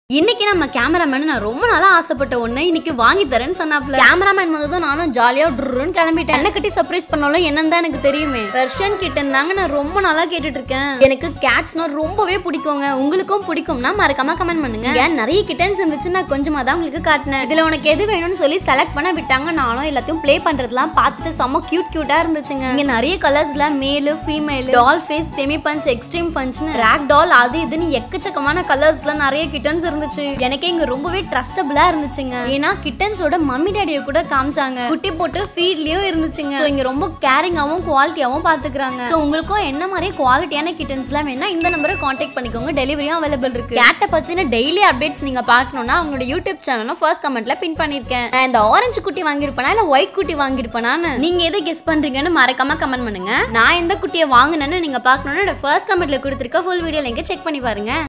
இன்னைக்கு நம்ம கேமராமேன் நான் ரொம்ப நாளா ஆசைப்பட்ட ஒண்ணு இன்னைக்கு வாங்கி தரேன்னு சொன்னாப்ல கேமராமேன் வந்ததும் நானும் ஜாலியா ட்ருன்னு கிளம்பிட்டேன் என்ன கட்டி சர்ப்ரைஸ் பண்ணாலும் என்னன்னு தான் எனக்கு தெரியுமே வெர்ஷன் கிட்ட இருந்தாங்க நான் ரொம்ப நாளா கேட்டுட்டு இருக்கேன் எனக்கு கேட்ஸ்னா ரொம்பவே பிடிக்குங்க உங்களுக்கும் பிடிக்கும்னா மறக்காம கமெண்ட் பண்ணுங்க ஏன் நிறைய கிட்டன்ஸ் இருந்துச்சு நான் கொஞ்சமா தான் உங்களுக்கு காட்டினேன் இதுல உனக்கு எது வேணும்னு சொல்லி செலக்ட் பண்ண விட்டாங்க நானும் எல்லாத்தையும் ப்ளே பண்றதுலாம் பார்த்துட்டு செம்ம கியூட் கியூட்டா இருந்துச்சுங்க இங்க நிறைய கலர்ஸ்ல male female doll face semi punch extreme பஞ்ச்னு ரேக் டால் அது இதுன்னு எக்கச்சக்கமான கலர்ஸ்ல நிறைய கிட்டன்ஸ் இருந்துச்சு எனக்கே இங்க ரொம்பவே ட்ரஸ்டபிளா இருந்துச்சுங்க ஏன்னா கிட்டன்ஸோட மம்மி டேடியை கூட காமிச்சாங்க குட்டி போட்டு ஃபீட்லயும் இருந்துச்சுங்க So, இங்க ரொம்ப கேரிங்காவும் குவாலிட்டியாவும் பாத்துக்கிறாங்க ஸோ உங்களுக்கும் என்ன மாதிரி குவாலிட்டியான கிட்டன்ஸ்லாம் வேணா இந்த நம்பரை காண்டாக்ட் பண்ணிக்கோங்க டெலிவரியும் அவைலபிள் இருக்கு கேட்டை பத்தின டெய்லி அப்டேட்ஸ் நீங்க பார்க்கணும்னா அவங்களோட யூடியூப் சேனலும் ஃபர்ஸ்ட் கமெண்ட்ல பின் பண்ணிருக்கேன் நான் இந்த ஆரஞ்சு குட்டி வாங்கியிருப்பேனா இல்ல ஒயிட் குட்டி வாங்கியிருப்பேனான்னு நீங்க எதை கெஸ் பண்றீங்கன்னு மறக்காம கமெண்ட் பண்ணுங்க நான் எந்த குட்டியை வாங்கினேன்னு நீங்க பார்க்கணும்னு ஃபர்ஸ்ட் கமெண்ட்ல கொடுத்துருக்க ஃபுல் வீடியோ லிங்க் செக் பண்ணி பாருங்க